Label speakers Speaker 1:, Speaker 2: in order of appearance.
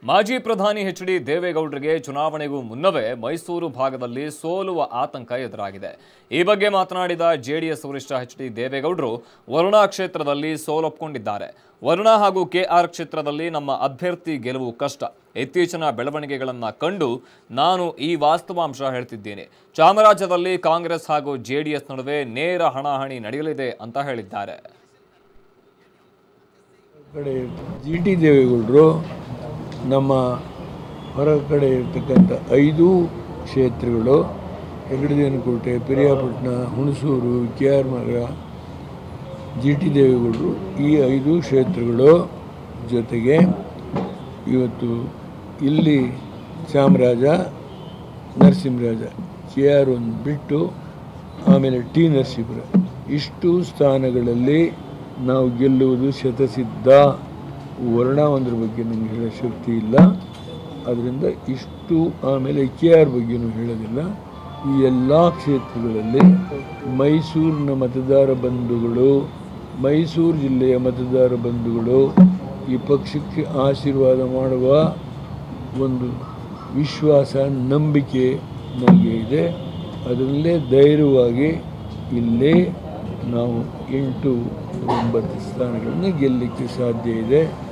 Speaker 1: ಮಾಜಿ ಪ್ರಧಾನಿ H D ದೇವೇಗೌಡರಿಗೆ ಚುನಾವಣೆಗೂ ಮುನ್ನವೇ ಮೈಸೂರು ಭಾಗದಲ್ಲಿ ಸೋಲುವ ಆತಂಕ ಎದುರಾಗಿದೆ ಈ ಬಗ್ಗೆ ಮಾತನಾಡಿದ ಜೆಡಿಎಸ್ ವರಿಷ್ಠ ಎಚ್ ಡಿ ದೇವೇಗೌಡರು ವರುಣಾ ಕ್ಷೇತ್ರದಲ್ಲಿ ಸೋಲೊಪ್ಕೊಂಡಿದ್ದಾರೆ ವರುಣಾ ಹಾಗೂ ಕೆಆರ್ ಕ್ಷೇತ್ರದಲ್ಲಿ ನಮ್ಮ ಅಭ್ಯರ್ಥಿ ಗೆಲುವು ಕಷ್ಟ ಇತ್ತೀಚಿನ ಬೆಳವಣಿಗೆಗಳನ್ನು ಕಂಡು ನಾನು ಈ ವಾಸ್ತವಾಂಶ ಹೇಳ್ತಿದ್ದೀನಿ ಚಾಮರಾಜ್ಯದಲ್ಲಿ ಕಾಂಗ್ರೆಸ್ ಹಾಗೂ ಜೆಡಿಎಸ್ ನಡುವೆ ನೇರ ಹಣಾಹಣಿ ನಡೆಯಲಿದೆ ಅಂತ ಹೇಳಿದ್ದಾರೆ
Speaker 2: ಕಡೆ ಜಿ ಟಿ ದೇವೇಗೌಡರು ನಮ್ಮ ಹೊರ ಕಡೆ ಇರ್ತಕ್ಕಂಥ ಐದು ಕ್ಷೇತ್ರಗಳು Heggadadevanakote Piriyapatna Hunsur K R Nagar G T ದೇವೇಗೌಡರು ಈ ಐದು ಕ್ಷೇತ್ರಗಳು ಜೊತೆಗೆ ಇವತ್ತು ಇಲ್ಲಿ ಚಾಮರಾಜ ನರಸಿಂಹರಾಜ ಕೆ ಆರ್ ಒಂದು ಬಿಟ್ಟು ಆಮೇಲೆ ಟಿ ನರಸೀಪುರ ಇಷ್ಟು ಸ್ಥಾನಗಳಲ್ಲಿ ನಾವು ಗೆಲ್ಲುವುದು ಶತಸಿದ್ಧ ವರ್ಣ ಒಂದ್ರ ಬಗ್ಗೆ ನಮಗೆ ಹೇಳೋ ಶಕ್ತಿ ಇಲ್ಲ ಅದರಿಂದ ಇಷ್ಟು ಆಮೇಲೆ ಕೆ ಆರ್ ಬಗ್ಗೆನೂ ಹೇಳೋದಿಲ್ಲ ಈ ಎಲ್ಲ ಕ್ಷೇತ್ರಗಳಲ್ಲಿ ಮೈಸೂರಿನ ಮತದಾರ ಬಂಧುಗಳು ಮೈಸೂರು ಜಿಲ್ಲೆಯ ಮತದಾರ ಬಂಧುಗಳು ಈ ಪಕ್ಷಕ್ಕೆ ಆಶೀರ್ವಾದ ಮಾಡುವ ಒಂದು ವಿಶ್ವಾಸ ನಂಬಿಕೆ ನನಗೆ ಇದೆ ಅದರಲ್ಲೇ ಧೈರ್ಯವಾಗಿ ಇಲ್ಲೇ ನಾವು ಎಂಟು ಒಂಬತ್ತು ಸ್ಥಾನಗಳನ್ನು ಗೆಲ್ಲಲಿಕ್ಕೆ ಸಾಧ್ಯ ಇದೆ